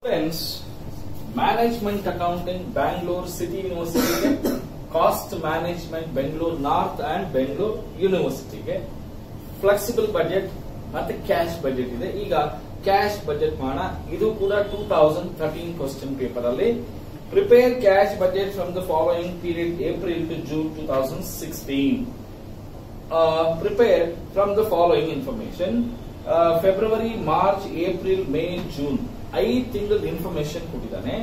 Friends management accounting Bangalore city ಯೂನಿವರ್ಸಿಟಿಗೆ cost management Bengaluru north and Bengaluru ಯೂನಿವರ್ಸಿಟಿಗೆ flexible budget ಮತ್ತೆ cash budget ಇದೆ ಈಗ ಕ್ಯಾಶ್ ಬಜೆಟ್ ಮಾಡೋಣ ಇದು ಕೂಡ two thousand thirteen question paper ಅಲ್ಲಿ prepare cash budget from the following period April to June two thousand sixteen prepare from the following information February March April May June ಐದು ತಿಂಗಳ information ಕೊಟ್ಟಿದ್ದಾನೆ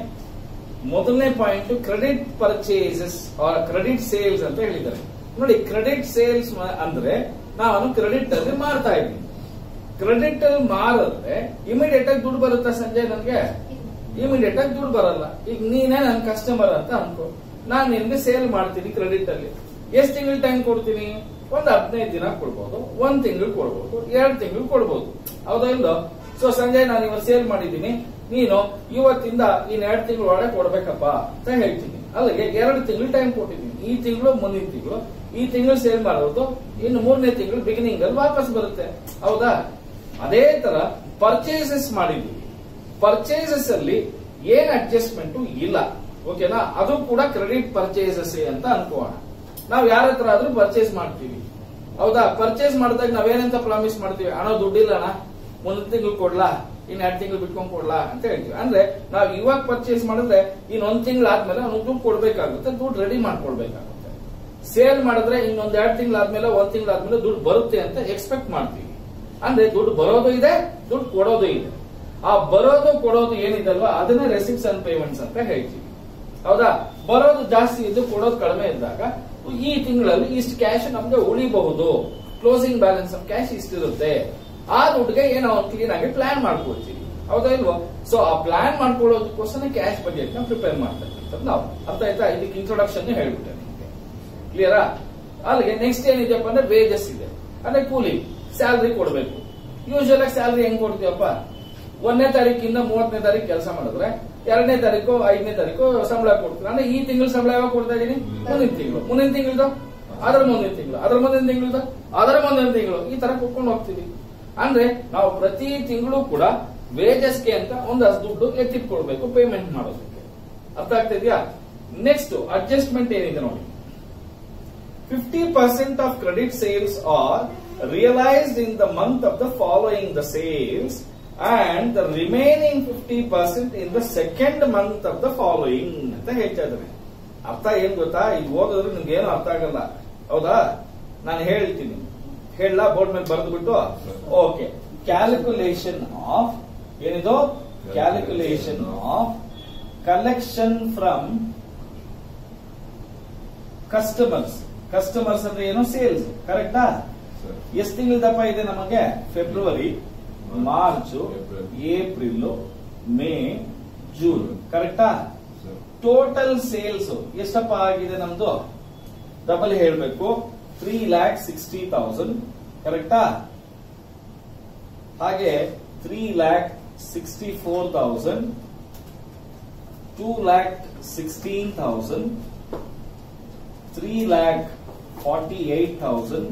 ಮೊದಲನೇ point credit purchases or credit sales ಅಂತ ಹೇಳಿದ್ದಾರೆ ನೋಡಿ credit sales ಅಂದ್ರೆ ನಾನು credit ಅಲ್ಲಿ ಮಾರ್ತಾ ಇದ್ದೀನಿ ಕ್ರೆಡಿಟ್ ಅಲ್ಲಿ ಮಾರಿದ್ರೆ ಇಮಿಡಿಯೇಟ್ ಆಗಿ ದುಡ್ಡು ಬರುತ್ತಾ ಸಂಜಯ್ ನನಗೆ ಇಮಿಡಿಯೇಟ್ ಆಗಿ ದುಡ್ಡು ಬರಲ್ಲ ಈಗ ನೀನೇ ನನ್ನ ಕಸ್ಟಮರ್ ಅಂತ ಅನ್ಕೋ ನಾನು ನಿನ್ಗೆ ಸೇಲ್ ಮಾಡ್ತೀನಿ ಕ್ರೆಡಿಟ್ ಅಲ್ಲಿ ಎಷ್ಟು ತಿಂಗಳು ಟೈಮ್ ಕೊಡ್ತೀನಿ ಒಂದ್ ಹದಿನೈದು ದಿನ ಕೊಡ್ಬೋದು ಒಂದ್ ತಿಂಗಳು ಕೊಡ್ಬೋದು ಎರಡ್ ತಿಂಗಳು ಕೊಡ್ಬೋದು ಹೌದಾ ಇಲ್ಲೋ ಸೊ ಸಂಜಯ್ ನಾನು ಇವತ್ತು ಸೇಲ್ ಮಾಡಿದ್ದೀನಿ ನೀನು ಇವತ್ತಿಂದ ಇನ್ ಎರಡ್ ತಿಂಗಳು ಒಳಗೆ ಕೊಡ್ಬೇಕಪ್ಪ ಅಂತ ಹೇಳ್ತೀನಿ ಅಲ್ಲಿಗೆ ಎರಡು ತಿಂಗಳು ಟೈಮ್ ಕೊಟ್ಟಿದ್ದೀನಿ ಈ ತಿಂಗಳು ಮುಂದಿನ ತಿಂಗಳು ಈ ತಿಂಗಳು ಸೇಲ್ ಮಾಡೋದು ಇನ್ನು ಮೂರನೇ ತಿಂಗಳು ಬಿಗಿನಿಂಗ್ ಅಲ್ಲಿ ವಾಪಸ್ ಬರುತ್ತೆ ಹೌದಾ ಅದೇ ತರ ಪರ್ಚೇಸಸ್ ಮಾಡಿದ್ದೀವಿ ಪರ್ಚೇಸಸ್ ಅಲ್ಲಿ ಏನ್ ಅಡ್ಜಸ್ಟ್ಮೆಂಟ್ ಇಲ್ಲ ಓಕೆನಾ ಅದು ಕೂಡ ಕ್ರೆಡಿಟ್ ಪರ್ಚೇಸಸ್ ಅಂತ ಅನ್ಕೋಣ ನಾವ್ ಯಾರ ಹತ್ರ ಆದ್ರೂ ಪರ್ಚೇಸ್ ಮಾಡ್ತೀವಿ ಹೌದಾ ಪರ್ಚೇಸ್ ಮಾಡಿದಾಗ ನಾವೇನಂತ ಪ್ರಾಮಿಸ್ ಮಾಡ್ತೀವಿ ಹಣ ದುಡ್ಡಿಲ್ಲಣ್ಣ ಮುಂದಿನ ತಿಂಗಳು ಕೊಡ್ಲಾ ಇನ್ ಎರಡ್ ತಿಂಗಳು ಬಿಟ್ಕೊಂಡ್ ಕೊಡ್ಲಾ ಅಂತ ಹೇಳ್ತೀವಿ ಅಂದ್ರೆ ನಾವ್ ಇವಾಗ ಪರ್ಚೇಸ್ ಮಾಡಿದ್ರೆ ಇನ್ ಒಂದ್ ತಿಂಗಳು ಆದ್ಮೇಲೆ ಅವ್ನು ದುಡ್ಡು ಕೊಡ್ಬೇಕಾಗುತ್ತೆ ದುಡ್ಡು ರೆಡಿ ಮಾಡ್ಕೊಡ್ಬೇಕಾಗುತ್ತೆ ಸೇಲ್ ಮಾಡಿದ್ರೆ ಇನ್ನೊಂದ್ ಎರಡ್ ತಿಂಗಳಾದ್ಮೇಲೆ ಒಂದ್ ತಿಂಗಳಾದ್ಮೇಲೆ ದುಡ್ಡು ಬರುತ್ತೆ ಅಂತ ಎಕ್ಸ್ಪೆಕ್ಟ್ ಮಾಡ್ತೀವಿ ಅಂದ್ರೆ ದುಡ್ಡು ಬರೋದು ಇದೆ ದುಡ್ಡು ಕೊಡೋದು ಇದೆ ಆ ಬರೋದು ಕೊಡೋದು ಏನಿದಲ್ವಾ ಅದನ್ನ ರೆಸಿಪ್ಟ್ಸ್ ಅಂಡ್ ಪೇಮೆಂಟ್ಸ್ ಅಂತ ಹೇಳ್ತೀವಿ ಹೌದಾ ಬರೋದು ಜಾಸ್ತಿ ಇದ್ದು ಕೊಡೋದು ಕಡಿಮೆ ಇದ್ದಾಗ ಈ ತಿಂಗಳಲ್ಲಿ ಇಷ್ಟು ಕ್ಯಾಶ್ ನಮ್ಗೆ ಉಳಿಬಹುದು ಕ್ಲೋಸಿಂಗ್ ಬ್ಯಾಲೆನ್ಸ್ ಆಫ್ ಕ್ಯಾಶ್ ಇಷ್ಟಿರುತ್ತೆ ಆ ದುಡ್ಡಿಗೆ ಏನೋ ಒಂದು ಕ್ಲೀನ್ ಆಗಿ ಪ್ಲಾನ್ ಮಾಡ್ಕೊಳ್ತೀವಿ ಹೌದಾ ಇಲ್ವಾ ಸೊ ಆ ಪ್ಲಾನ್ ಮಾಡ್ಕೊಳ್ಳೋದಕ್ಕೋಸ್ಕರ ಕ್ಯಾಶ್ ಬಜೆಟ್ ನ ಪ್ರಿಪೇರ್ ಮಾಡ್ತಕ್ಕಂಥದ್ದು ನಾವು ಅರ್ಥ ಆಯ್ತಾ ಇದಕ್ಕೆ ಇಂಟ್ರೊಡಕ್ಷನ್ ಹೇಳ್ಬಿಟ್ಟೆ ನಿಮಗೆ ಕ್ಲಿಯರಾ ಅಲ್ಲಿಗೆ ನೆಕ್ಸ್ಟ್ ಏನಿದೆಯಪ್ಪ ಅಂದ್ರೆ ವೇಜಸ್ ಇದೆ ಅಂದ್ರೆ ಕೂಲಿ ಸ್ಯಾಲ್ರಿ ಕೊಡಬೇಕು ಯೂಶುವಲ್ ಆಗಿ ಸ್ಯಾಲ್ರಿ ಹೆಂಗ್ ಕೊಡ್ತೀವಪ್ಪ ಒಂದನೇ ತಾರೀಕಿಂದ ಮೂವತ್ತನೇ ತಾರೀಕು ಕೆಲಸ ಮಾಡಿದ್ರೆ ಎರಡನೇ ತಾರೀಕು ಐದನೇ ತಾರೀಕು ಸಂಬಳ ಕೊಡ್ತೀನಿ ಅಂದ್ರೆ ಈ ತಿಂಗಳು ಸಂಬಳ ಯಾವಾಗ ಕೊಡ್ತಾ ಇದೀನಿ ಮುಂದಿನ ತಿಂಗಳು ಮುಂದಿನ ತಿಂಗಳದ ಅದರ ಮುಂದಿನ ತಿಂಗಳು ಅದರ ಮುಂದಿನ ತಿಂಗಳದ ಅದರ ಮುಂದಿನ ತಿಂಗಳು ಈ ತರ ಕೊಟ್ಕೊಂಡು ಹೋಗ್ತೀವಿ ಅಂದ್ರೆ ನಾವು ಪ್ರತಿ ತಿಂಗಳು ಕೂಡ ವೇಜಸ್ಗೆ ಅಂತ ಒಂದಷ್ಟು ದುಡ್ಡು ಎತ್ತಿಟ್ಕೊಳ್ಬೇಕು ಪೇಮೆಂಟ್ ಮಾಡೋದಕ್ಕೆ ಅರ್ಥ ಆಗ್ತಾ ಇದೆಯಾ ನೆಕ್ಸ್ಟ್ ಅಡ್ಜಸ್ಟ್ಮೆಂಟ್ ಏನಿದೆ ನೋಡಿ fifty percent of credit sales are realised in the month of the following the sales and the remaining fifty percent in the second month of the following ಅಂತ ಹೇಳ್ತಾ ಇದ್ದಾನೆ ಅರ್ಥ ಏನ್ ಗೊತ್ತಾ ಇದು ಓದಿದ್ರೆ ನಿಮ್ಗೆ ಏನು ಅರ್ಥ ಆಗಲ್ಲ ಹೌದಾ ನಾನು ಹೇಳ್ತೀನಿ ಹೇಳ ಬೋರ್ಡ್ ಮೇಲೆ ಬರೆದು ಬಿಟ್ಟು ಓಕೆ ಕ್ಯಾಲ್ಕುಲೇಷನ್ ಆಫ್ ಏನಿದು calculation of collection from customers customers ಅಂದ್ರೆ ಏನು ಸೇಲ್ಸ್ ಕರೆಕ್ಟಾ ಎಷ್ಟು ತಿಂಗಳದಪ್ಪ ಇದೆ ನಮಗೆ February March April May June ಕರೆಕ್ಟಾ ಟೋಟಲ್ ಸೇಲ್ಸ್ ಎಷ್ಟಪ್ಪ ಆಗಿದೆ ನಮ್ದು ಡಬಲ್ ಹೇಳ್ಬೇಕು ತ್ರೀ ಲ್ಯಾಕ್ ಸಿಕ್ಸ್ಟಿ ತೌಸಂಡ್ ಕರೆಕ್ಟಾ ಹಾಗೆ three lakh sixty four thousand two lakh sixteen thousand three lakh forty eight thousand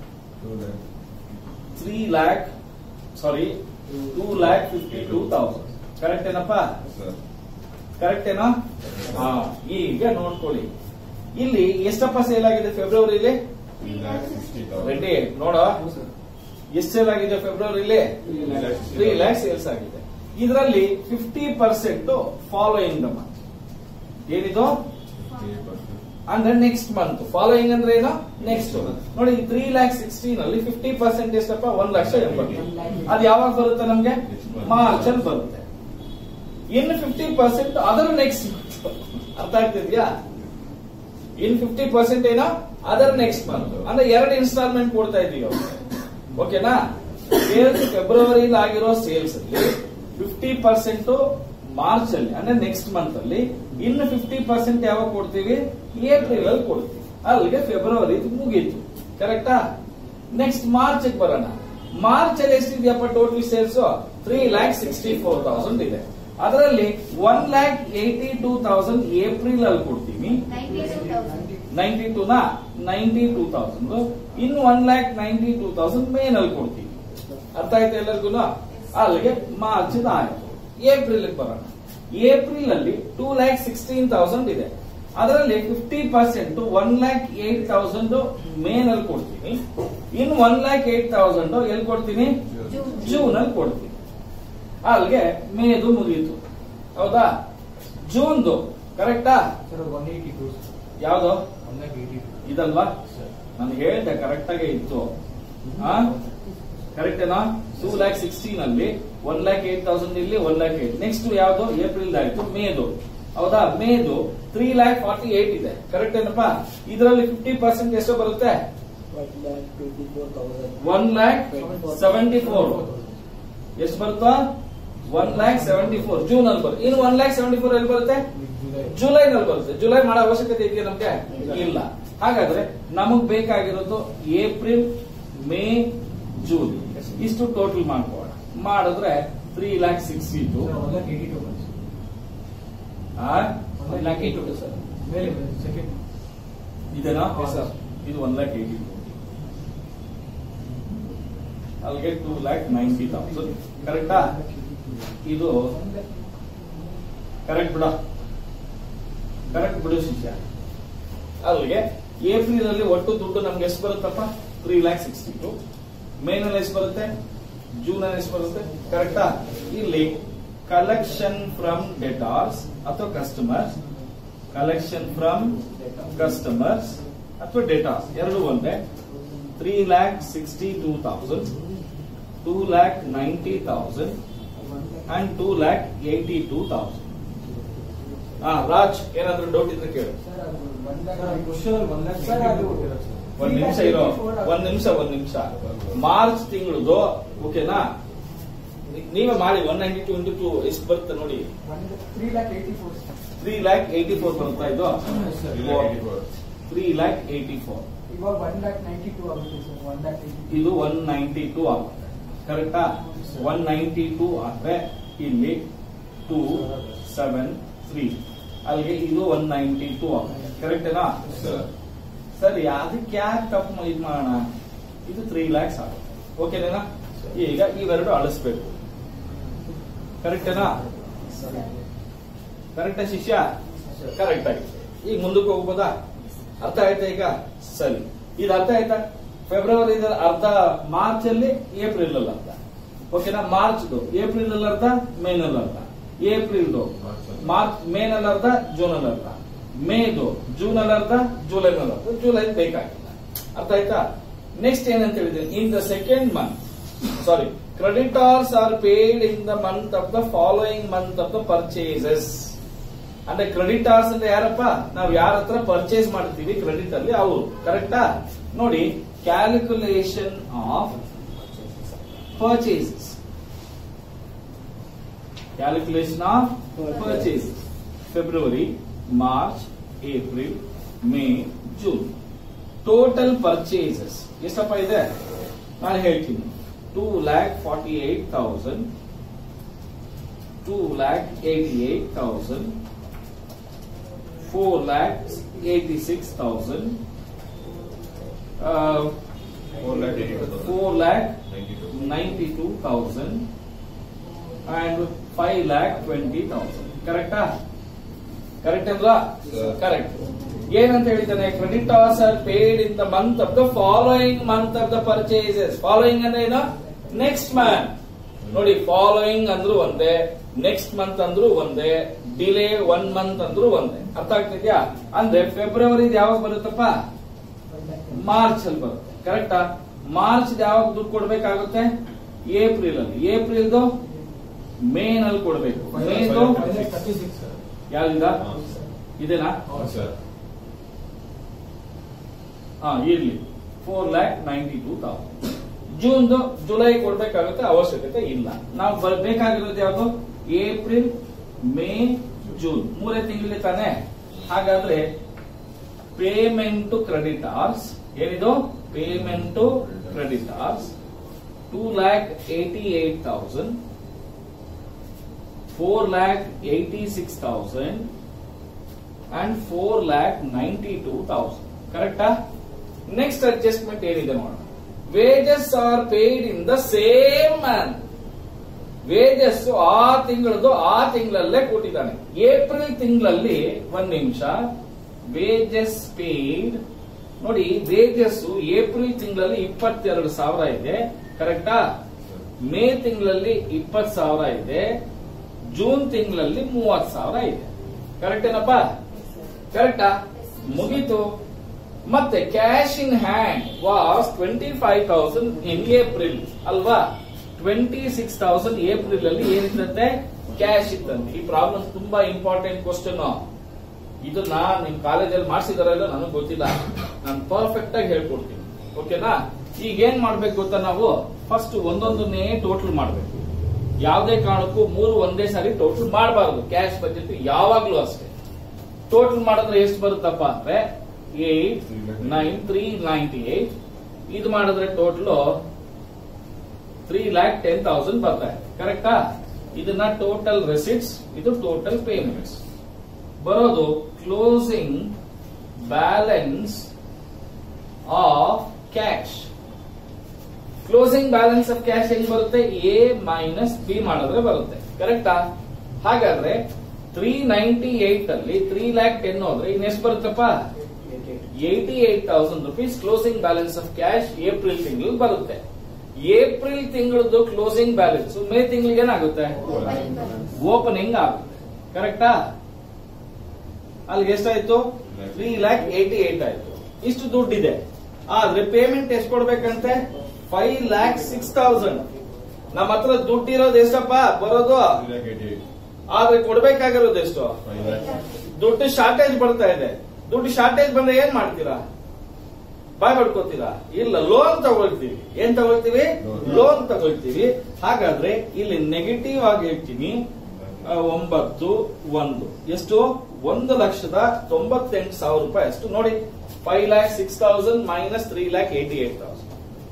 three lakh sorry two lakh fifty two thousand correct ಏನಪ್ಪ ಕರೆಕ್ಟ್ ಏನೋ ಹಾ ಈಗ ನೋಡ್ಕೊಳ್ಳಿ ಇಲ್ಲಿ ಎಷ್ಟಪ್ಪ ಸೇಲ್ ಆಗಿದೆ ಫೆಬ್ರವರಿಲಿ ರೆಡ್ಡಿ ನೋಡ ಎಷ್ಟು ಸೇಲ್ ಆಗಿದೆ ಫೆಬ್ರವರಿಲಿ ತ್ರೀ ಲ್ಯಾಕ್ ಸೇಲ್ಸ್ ಆಗಿದೆ ಇದರಲ್ಲಿ fifty percent following the month ಏನಿದು ಅಂದ್ರೆ ನೆಕ್ಸ್ಟ್ ಮಂತ್ ಫಾಲೋಯಿಂಗ್ ಅಂದ್ರೆ ಏನು ನೆಕ್ಸ್ಟ್ ನೋಡಿ ತ್ರೀ ಲ್ಯಾಕ್ ಸಿಕ್ಸ್ಟೀನ್ ಅಲ್ಲಿ ಫಿಫ್ಟಿ ಪರ್ಸೆಂಟ್ ಎಷ್ಟಪ್ಪ ಒಂದ್ ಲಕ್ಷ ಎಂಬತ್ತು ಅದು ಯಾವಾಗ ಬರುತ್ತೆ ನಮ್ಗೆ ಮಾರ್ಚ್ ಅಲ್ಲಿ ಬರುತ್ತೆ ಇನ್ನು ಫಿಫ್ಟಿ ಪರ್ಸೆಂಟ್ ಅದರ ನೆಕ್ಸ್ಟ್ ಅರ್ಥ ಆಗ್ತಿದ್ಯಾ ಇನ್ ಫಿಫ್ಟಿ ಪರ್ಸೆಂಟ್ ಏನೋ ಅದರ್ ನೆಕ್ಸ್ಟ್ ಮಂತ್ ಅಂದ್ರೆ ಎರಡು ಇನ್ಸ್ಟಾಲ್ಮೆಂಟ್ ಕೊಡ್ತಾ ಇದೀವಿ ಓಕೆನಾ ಸೇಲ್ಸ್ ಫೆಬ್ರವರಿಲಿ ಆಗಿರೋ ಸೇಲ್ಸ್ ಅಲ್ಲಿ ಫಿಫ್ಟಿ ಪರ್ಸೆಂಟ್ ಮಾರ್ಚ್ ಅಲ್ಲಿ ಅಂದ್ರೆ ನೆಕ್ಸ್ಟ್ ಮಂತ್ ಅಲ್ಲಿ ಇನ್ನು ಫಿಫ್ಟಿ ಪರ್ಸೆಂಟ್ ಯಾವಾಗ ಕೊಡ್ತೀವಿ ಏಪ್ರಿಲ್ ಅಲ್ಲಿ ಕೊಡ್ತೀವಿ ಅಲ್ಲಿಗೆ ಫೆಬ್ರವರಿ ಮುಗೀತು ಕರೆಕ್ಟಾ ನೆಕ್ಸ್ಟ್ ಮಾರ್ಚ್ ಬರೋಣ ಮಾರ್ಚ್ ಅಲ್ಲಿ ಎಷ್ಟಿದೆಯಪ್ಪ total sales three lakh sixty four thousand ಇದೆ ಅದರಲ್ಲಿ one lakh eighty two thousand April ಅಲ್ಲಿ ಕೊಡ್ತೀವಿ ನೈಂಟಿ ಟೂ ನಾ ನೈಂಟಿ ಟೂ ತೌಸಂಡ್ ಇನ್ನು one lakh ninety two thousand May ನಲ್ಲಿ ಕೊಡ್ತೀವಿ ಅರ್ಥ ಆಯ್ತು ಎಲ್ಲರಿಗೂ ಅಲ್ಲಿಗೆ ಮಾರ್ಚ್ ಆಯ್ತು ಏಪ್ರಿಲ್ ಬರೋಣ ಏಪ್ರಿಲ್ ಅಲ್ಲಿ ಟೂ ಲ್ಯಾಕ್ ಸಿಕ್ಸ್ಟೀನ್ ತೌಸಂಡ್ ಇದೆ ಅದರಲ್ಲಿ fifty percent one lakh eight thousand May ನಲ್ಲಿ ಕೊಡ್ತೀನಿ in one lakh eight thousand ಎಲ್ಲಿ ಕೊಡ್ತೀನಿ ಜೂನ್ ಅಲ್ಲಿ ಕೊಡ್ತೀನಿ ಅಲ್ಲಿಗೆ ಮೇದು ಮುಗೀತು ಹೌದಾ ಜೂನ್ದು ಕರೆಕ್ಟಾ ಸರ್ ಒನ್ ಏಯ್ಟಿ ಟು ಯಾವ್ದು ಒನ್ ಲ್ಯಾಕ್ ಏಯ್ಟಿ ಟು ಇದಲ್ವಾ ಸರ್ ನಾನು ಹೇಳ್ದೆ ಕರೆಕ್ಟ್ ಆಗೇ ಇತ್ತು ಕರೆಕ್ಟ್ ಏನಾ ಟೂ ಲ್ಯಾಕ್ ಸಿಕ್ಸ್ಟೀನ್ ಅಲ್ಲಿ ಒನ್ ಲ್ಯಾಕ್ ಏಟ್ ತೌಸಂಡ್ ಇಲ್ಲಿ ಒನ್ ಲ್ಯಾಕ್ ಏಟ್ ನೆಕ್ಸ್ಟ್ ಯಾವ್ದು ಏಪ್ರಿಲ್ ಆಯ್ತು ಮೇದು ಹೌದಾ ಮೇದು ತ್ರೀ ಲ್ಯಾಕ್ ಫಾರ್ಟಿ ಏಟ್ ಇದೆ ಕರೆಕ್ಟ್ ಏನಪ್ಪಾ ಇದರಲ್ಲಿ ಫಿಫ್ಟಿ ಪರ್ಸೆಂಟ್ ಎಷ್ಟು ಬರುತ್ತೆ ಒನ್ ಲ್ಯಾಕ್ ಸೆವೆಂಟಿ ಫೋರ್ ಎಷ್ಟು ಬರುತ್ತಾ one lakh seventy four June ಅಲ್ಲಿ ಬರುತ್ತೆ ಇನ್ನು ಒನ್ ಲ್ಯಾಕ್ ಸೆವೆಂಟಿ ಫೋರ್ ಎಲ್ಲಿ ಬರುತ್ತೆ ಜುಲೈ ಜುಲೈ ನಲ್ಲಿ ಬರುತ್ತೆ ಜುಲೈ ಮಾಡೋ ಅವಶ್ಯಕತೆ ಇದೆಯಾ ನಮ್ಗೆ ಇಲ್ಲ ಹಾಗಾದ್ರೆ ನಮಗ್ ಬೇಕಾಗಿರೋದು ಏಪ್ರಿಲ್ ಮೇ ಜೂನ್ ಇಷ್ಟು ಟೋಟಲ್ ಮಾಡ್ಕೋಣ ಮಾಡಿದ್ರೆ three lakh sixty two sir one lakh eighty two ಬಂತು one lakh eighty two sir ಮೇಲೆ ಸೆಕೆಂಡ್ ಇದೇನಾ ಹಾ, ಸರ್ ಇದು ಒನ್ ಲ್ಯಾಕ್ ಏಯ್ಟಿ ಟು ಅಲ್ಲಿಗೆ ಟೂ ಲ್ಯಾಕ್ ನೈಂಟಿ ತೌಸಂಡ್ ಕರೆಕ್ಟಾ ಇದು ಕರೆಕ್ಟ್ ಬಿಡ ಕರೆಕ್ಟ್ ಬಿಡು ಶಿಷ್ಯ ಅಲ್ಲಿಗೆ ಏಪ್ರಿಲ್ ಅಲ್ಲಿ ಒಟ್ಟು ದುಡ್ಡು ನಮ್ಗೆ ಎಷ್ಟು ಬರುತ್ತಪ್ಪ three lakh sixty two May ನಲ್ಲಿ ಎಷ್ಟು ಬರುತ್ತೆ ಜೂನ್ ಅಲ್ಲಿ ಎಷ್ಟು ಬರುತ್ತೆ ಕರೆಕ್ಟಾ ಇಲ್ಲಿ ಕಲೆಕ್ಷನ್ ಫ್ರಮ್ ಡೆಟಾರ್ಸ್ ಅಥವಾ ಕಸ್ಟಮರ್ಸ್ ಕಲೆಕ್ಷನ್ ಫ್ರಮ್ ಕಸ್ಟಮರ್ಸ್ ಅಥವಾ ಡೆಟಾರ್ಸ್ ಎರಡು ಒಂದೇ three lakh sixty two thousand two lakh ninety thousand and two lakh eighty two thousand ಹಾ ರಾಜ್ ಏನಾದ್ರೂ ಡೌಟ್ ಇದ್ರೆ ಕೇಳು ಕ್ವಶನ್ ಒನ್ ಲ್ಯಾಕ್ ಸರ್, ಅದು- ಒಂದ್ ನಿಮಿಷ ಇರೋ ಒಂದ್ ನಿಮಿಷ ಒಂದ್ ನಿಮಿಷ ಮಾರ್ಚ್ ತಿಂಗಳದು ಓಕೆನಾ ನೀ- ನೀವೇ ಮಾಡಿ one ninety two into two ಎಷ್ಟು ಬರುತ್ತೆ ನೋಡಿ three lakh eighty four three lakh eighty four ಬರುತ್ತಾ ಇದು sir three lakh eighty four ಇವಾಗ ಒನ್ ಲ್ಯಾಕ್ ನೈಂಟಿ ಟೂ ಆಗುತ್ತೆ ಸರ್ ಒನ್ ಲ್ಯಾಕ್ ಏಯ್ಟಿ ಇದು ಒನ್ ನೈಂಟಿ ಟೂ ಆಗುತ್ತೆ ಕರೆಕ್ಟಾ ಒನ್ ನೈಂಟಿ ಟೂ ಆದ್ರೆ ಇಲ್ಲಿ ಟೂ ಸೆವೆನ್ ತ್ರೀ ಅಲ್ಲಿಗೆ ಇದು ಒನ್ ನೈಂಟಿ ಟೂ ಆಗುತ್ತೆ ಕರೆಕ್ಟೇನಾ ಸರಿ ಅದಕ್ಕೆ ಯಾಕೆ ತಪ್ಪು ಇದು ಮಾಡೋಣ ಇದು ತ್ರೀ ಲ್ಯಾಕ್ಸ್ ಆಗುತ್ತೆ ಓಕೆನಾ ಈಗ ಇವೆರಡು ಅಳಿಸ್ಬೇಕು ಕರೆಕ್ಟೇನಾ ಕರೆಕ್ಟಾ ಶಿಷ್ಯ ಕರೆಕ್ಟ್ ಆಗಿ ಈಗ ಮುಂದಕ್ಕೆ ಹೋಗ್ಬೋದಾ ಅರ್ಥ ಆಯ್ತಾ ಈಗ ಸರಿ ಇದು ಅರ್ಥ ಆಯ್ತಾ ಫೆಬ್ರವರಿ ಅರ್ಧ ಮಾರ್ಚ್ ಅಲ್ಲಿ ಏಪ್ರಿಲ್ ಅಲ್ಲಿ ಅರ್ಧ ಓಕೆನಾ ಮಾರ್ಚ್ ಏಪ್ರಿಲ್ ಅಲ್ಲಿ ಅರ್ಧ ಮೇ ನಲ್ಲಿ ಅರ್ಧ ಏಪ್ರಿಲ್ ಮಾರ್ಚ್ ಮೇ ನಲ್ಲಿ ಅರ್ಧ ಜೂನ್ ಅಲ್ಲಿ ಅರ್ಧ ಮೇದು ಜೂನ್ ಅಲ್ಲಿ ಅರ್ಧ ಜುಲೈ ನಲ್ಲಿ ಅರ್ಧ ಜುಲೈ ಬೇಕಾಗಿಲ್ಲ ಅರ್ಥ ಆಯ್ತಾ ನೆಕ್ಸ್ಟ್ ಏನಂತ ಹೇಳಿದ್ರೆ in the second month sorry creditors are paid in the month of the following month of the purchases ಅಂದ್ರೆ ಕ್ರೆಡಿಟಾರ್ಸ್ ಅಂದ್ರೆ ಯಾರಪ್ಪ ನಾವು ಯಾರ ಹತ್ರ ಪರ್ಚೇಸ್ ಮಾಡ್ತೀವಿ ಕ್ರೆಡಿಟ್ ಅಲ್ಲಿ ಅವರು ಕರೆಕ್ಟಾ ನೋಡಿ calculation of purchases calculation of purchases February March April May June total purchases ಎಷ್ಟಪ್ಪ ಇದೆ ನಾನು ಹೇಳ್ತೀನಿ two lakh forty eight thousand two lakh eighty eight thousand four lakh eighty six thousand four lakh ninety two thousand and five lakh twenty thousand ಕರೆಕ್ಟಾ correct ಅಲ್ವಾ Sir. Correct ಏನಂತ ಹೇಳಿದ್ದಾನೆ creditors are paid in the month of the following month of the purchases following ಅಂದ್ರೆ ಏನು next month ನೋಡಿ following ಅಂದ್ರೂ ಒಂದೇ next month ಅಂದ್ರೂ ಒಂದೇ ಡಿಲೇ ಒನ್ ಮಂತ್ ಅಂದ್ರೂ ಒಂದೇ ಅರ್ಥ ಆಗ್ತಿದ್ಯಾ ಅಂದ್ರೆ ಫೆಬ್ರವರಿ ಯಾವಾಗ ಬರುತ್ತಪ್ಪ ಮಾರ್ಚ್ ಅಲ್ಲಿ ಬರುತ್ತೆ ಕರೆಕ್ಟಾ ಮಾರ್ಚ್ ಯಾವಾಗ ದುಡ್ಡು ಕೊಡ್ಬೇಕಾಗುತ್ತೆ ಏಪ್ರಿಲ್ ಅಲ್ಲಿ ಏಪ್ರಿಲ್ದು ಮೇ ನಲ್ಲಿ ಕೊಡ್ಬೇಕು ಮೇದು ತರ್ಟಿ ಸಿಕ್ಸ್ ಸರ್ ಯಾವ್ದಿದ ಇದೇನಾ ಸರ್ ಹಾ ಇರ್ಲಿ four lakh ninety two thousand ಜೂನ್ದು ಜುಲೈ ಕೊಡ್ಬೇಕಾಗುತ್ತೆ ಅವಶ್ಯಕತೆ ಇಲ್ಲ ನಾವು ಬ- ಬೇಕಾಗಿರೋದು ಯಾವುದು ಏಪ್ರಿಲ್ ಮೇ ಜೂನ್ ಮೂರೇ ತಿಂಗಳಿಗೆ ತಾನೆ ಹಾಗಾದ್ರೆ ಪೇಮೆಂಟ್ ಟು ಕ್ರೆಡಿಟಾರ್ಸ್ ಏನಿದು payment to creditors two lakh eighty eight thousand four lakh eighty six thousand and four lakh ninety two thousand ಕರೆಕ್ಟಾ ನೆಕ್ಸ್ಟ್ ಅಡ್ಜಸ್ಟ್ಮೆಂಟ್ ಏನಿದೆ ನೋಡೋಣ wages are paid in the same month wages ಆ ತಿಂಗಳದು ಆ ತಿಂಗಳಲ್ಲೇ ಕೊಟ್ಟಿದ್ದಾನೆ ಏಪ್ರಿಲ್ ತಿಂಗಳಲ್ಲಿ ಒಂದ್ ನಿಮಿಷ ವೇಜಸ್ ಪೇಡ್ ನೋಡಿ ವೇಜಸ್ ಏಪ್ರಿಲ್ ತಿಂಗಳಲ್ಲಿ ಇಪ್ಪತ್ತೆರಡು ಸಾವಿರ ಇದೆ ಕರೆಕ್ಟಾ ಮೇ ತಿಂಗಳಲ್ಲಿ ಇಪ್ಪತ್ ಸಾವಿರ ಇದೆ ಜೂನ್ ತಿಂಗಳಲ್ಲಿ ಮೂವತ್ ಸಾವಿರ ಇದೆ ಕರೆಕ್ಟ್ ಏನಪ್ಪ ಕರೆಕ್ಟಾ ಮುಗೀತು ಮತ್ತೆ cash in hand was twenty five thousand in April ಅಲ್ವಾ ಟ್ವೆಂಟಿ ಸಿಕ್ಸ್ ತೌಸಂಡ್ ಏಪ್ರಿಲ್ ಅಲ್ಲಿ ಏನಿತ್ತಂತೆ ಕ್ಯಾಶ್ ಇತ್ತಂತೆ ಈ ಪ್ರಾಬ್ಲಮ್ ತುಂಬಾ ಇಂಪಾರ್ಟೆಂಟ್ ಕ್ವಶನ್ ಇದನ್ನ ನಿಮ್ ಕಾಲೇಜಲ್ಲಿ ಮಾಡಿಸಿದಾರ ಇಲ್ಲ ನನಗೆ ಗೊತ್ತಿಲ್ಲ ನಾನು ಪರ್ಫೆಕ್ಟ್ ಆಗಿ ಹೇಳ್ಕೊಡ್ತೀನಿ ಓಕೆನಾ ಈಗ ಏನ್ ಮಾಡ್ಬೇಕು ಗೊತ್ತಾ ನಾವು ಫಸ್ಟ್ ಒಂದೊಂದನ್ನೇ ಟೋಟಲ್ ಮಾಡ್ಬೇಕು ಯಾವುದೇ ಕಾರಣಕ್ಕೂ ಮೂರು ಒಂದೇ ಸಾರಿ ಟೋಟಲ್ ಮಾಡಬಾರದು ಕ್ಯಾಶ್ ಬಜೆಟ್ ಯಾವಾಗ್ಲೂ ಅಷ್ಟೇ ಟೋಟಲ್ ಮಾಡಿದ್ರೆ ಎಷ್ಟು ಬರುತ್ತಪ್ಪ ಅಂದ್ರೆ eight nine three ninety eight ಇದು ಮಾಡಿದ್ರೆ total three lakh ten thousand ಬರ್ತಾ ಇದೆ ಕರೆಕ್ಟಾ ಇದನ್ನ ಟೋಟಲ್ ರೆಸಿಟ್ಸ್ ಇದು ಟೋಟಲ್ ಪೇಮೆಂಟ್ಸ್ ಬರೋದು closing balance of cash closing balance of cash ಹೆಂಗ್ ಬರುತ್ತೆ ಎ ಮೈನಸ್ ಬಿ ಮಾಡಿದ್ರೆ ಬರುತ್ತೆ ಕರೆಕ್ಟಾ ಹಾಗಾದ್ರೆ ತ್ರೀ ನೈಂಟಿ ಏಟ್ ಅಲ್ಲಿ ತ್ರೀ ಲ್ಯಾಕ್ ಟೆನ್ ಹೋದ್ರೆ ಇನ್ನೆಷ್ಟು ಬರುತ್ತಪ್ಪ eighty eight thousand rupees closing balance of cash April ತಿಂಗಳು ಬರುತ್ತೆ ಏಪ್ರಿಲ್ ತಿಂಗಳದ್ದು ಕ್ಲೋಸಿಂಗ್ ಬ್ಯಾಲೆನ್ಸ್ ಮೇ ತಿಂಗಳಿಗೆ ಏನಾಗುತ್ತೆ ಓಪನಿಂಗ್ ಆಗುತ್ತೆ ಕರೆಕ್ಟಾ ಅಲ್ಲಿಗೆ ಎಷ್ಟಾಯ್ತು ತ್ರೀ ಲ್ಯಾಕ್ ಏಟಿ ಏಟ್ ಆಯ್ತು ಇಷ್ಟು ದುಡ್ಡಿದೆ ಆದ್ರೆ ಪೇಮೆಂಟ್ ಎಷ್ಟು ಕೊಡ್ಬೇಕಂತೆ ಫೈವ್ ಲ್ಯಾಕ್ ಸಿಕ್ಸ್ ತೌಸಂಡ್ ನಮ್ಮ ಹತ್ರ ದುಡ್ಡಿರೋದು ಎಷ್ಟಪ್ಪ ಬರೋದು ಆದ್ರೆ ಕೊಡ್ಬೇಕಾಗಿರೋದು ಎಷ್ಟು ದುಡ್ಡು ಶಾರ್ಟೇಜ್ ಬರ್ತಾ ಇದೆ ದುಡ್ಡು ಶಾರ್ಟೇಜ್ ಬಂದ್ರೆ ಏನ್ ಮಾಡ್ತೀರಾ ಬಾಯ್ ಪಡ್ಕೋತೀರಾ ಇಲ್ಲ ಲೋನ್ ತಗೊಳ್ತೀವಿ ಏನ್ ತಗೊಳ್ತೀವಿ Loan. ಲೋನ್ ತಗೊಳ್ತೀವಿ ಹಾಗಾದ್ರೆ ಇಲ್ಲಿ ನೆಗೆಟಿವ್ ಆಗಿ ಹೇಳ್ತೀನಿ ಆ, ಒಂಬತ್ತು ಒಂದು ಎಷ್ಟು ಒಂದು ಲಕ್ಷದ ತೊಂಬತ್ತೆಂಟು ಸಾವಿರ ರೂಪಾಯಿ ಅಷ್ಟು ನೋಡಿ five lakh six thousand minus three lakh eighty eight thousand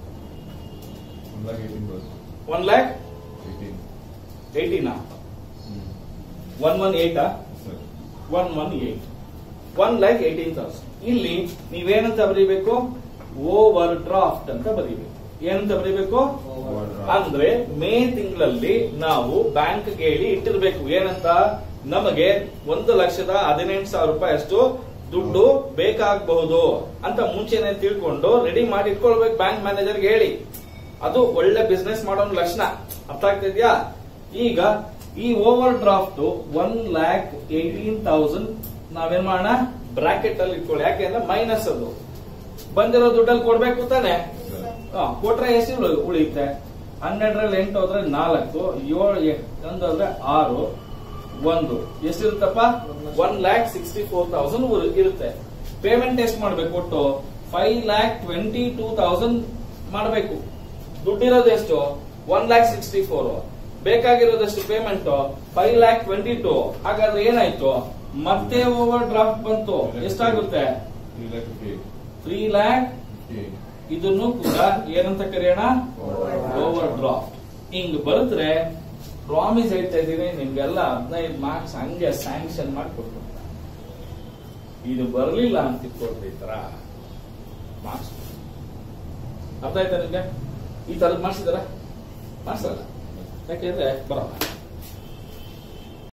one lakh ಏಯ್ಟೀನಾ ಒನ್ ಒನ್ ಏಟಾ one one eight one lakh eighteen thousand ಇಲ್ಲಿ ನೀವೇನಂತ ಬರೀಬೇಕು ಓವರ್ ಡ್ರಾಫ್ಟ್ ಅಂತ ಬರೀಬೇಕು ಏನಂತ ಬರೀಬೇಕು ಅಂದ್ರೆ ಮೇ ತಿಂಗಳಲ್ಲಿ ನಾವು ಬ್ಯಾಂಕ್ ಹೇಳಿ ಇಟ್ಟಿರ್ಬೇಕು ಏನಂತ ನಮಗೆ ಒಂದು ಲಕ್ಷದ ಹದಿನೆಂಟು ಸಾವಿರ ರೂಪಾಯಿ ಅಷ್ಟು ದುಡ್ಡು ಬೇಕಾಗಬಹುದು ಅಂತ ಮುಂಚೆನೆ ತಿಳ್ಕೊಂಡು ರೆಡಿ ಮಾಡಿ ಇಟ್ಕೊಳ್ಬೇಕು ಬ್ಯಾಂಕ್ ಮ್ಯಾನೇಜರ್ಗೆ ಹೇಳಿ ಅದು ಒಳ್ಳೆ ಬಿಸ್ನೆಸ್ ಮಾಡೋ ಒಂದ್ ಲಕ್ಷಣ ಅರ್ಥ ಆಗ್ತಿದ್ಯಾ ಈಗ ಈ overdraft one lakh eighteen thousand ನಾವೇನ್ ಮಾಡೋಣ ಬ್ರಾಕೆಟ್ ಅಲ್ಲಿ ಇಟ್ಕೊಳ್ಳಿ ಯಾಕೆ ಅಂದ್ರೆ ಮೈನಸ್ ಅದು ಬಂದಿರೋ ದುಡ್ಡಲ್ಲಿ ಕೊಡ್ಬೇಕು ತಾನೆ ಆ, ಕೊಟ್ರೆ ಎಷ್ಟು ಉಳಿ- ಉಳಿಯುತ್ತೆ ಹನ್ನೆರಡರಲ್ಲಿ ಎಂಟು ಹೋದ್ರೆ ನಾಲ್ಕು ಏಳು ಎ- ಒಂದು ಅಂದ್ರೆ ಆರು ಒಂದು ಎಷ್ಟಿರುತ್ತಪ್ಪ one lakh sixty four thousand ಇರುತ್ತೆ ಪೇಮೆಂಟ್ ಎಷ್ಟು ಮಾಡ್ಬೇಕು ಒಟ್ಟು five lakh twenty two thousand ಮಾಡಬೇಕು ದುಡ್ಡಿರೋದು ಎಷ್ಟು ಒನ್ ಲ್ಯಾಕ್ ಸಿಕ್ಸ್ಟಿ ಫೋರ್ ಬೇಕಾಗಿರೋದಷ್ಟು payment five lakh twenty two ಹಾಗಾದ್ರೆ ಏನಾಯ್ತು ಮತ್ತೆ ಓವರ್ ಡ್ರಾಫ್ಟ್ ಬಂತು ಎಷ್ಟಾಗುತ್ತೆ ತ್ರೀ ಲ್ಯಾಕ್ ಇದನ್ನು ಕೂಡ ಏನಂತ ಕರೆಯೋಣ ಓವರ್ ಡ್ರಾಫ್ಟ್ ಹಿಂಗ್ ಬರೆದ್ರೆ ಪ್ರಾಮಿಸ್ ಹೇಳ್ತಾ ಇದೀನಿ ನಿಮ್ಗೆಲ್ಲ ಹದಿನೈದು ಮಾರ್ಕ್ಸ್ ಹಂಗೆ ಸ್ಯಾಂಕ್ಷನ್ ಮಾಡಿ ಕೊಟ್ಬಿಡ್ತಾರೆ ಇದು ಬರಲಿಲ್ಲ ಅಂತ ಇಟ್ಕೊಳ್ರಿ ಈ ತರ ಮಾರ್ಕ್ಸ್ ಅರ್ಥ ಆಯ್ತಾ ನಿಮ್ಗೆ ಈ ತರದ್ ಮಾಡಿಸಿದಾರ ಮಾಡಿಸಲ್ಲ ಯಾಕೆಂದ್ರೆ ಬರಲ್ಲ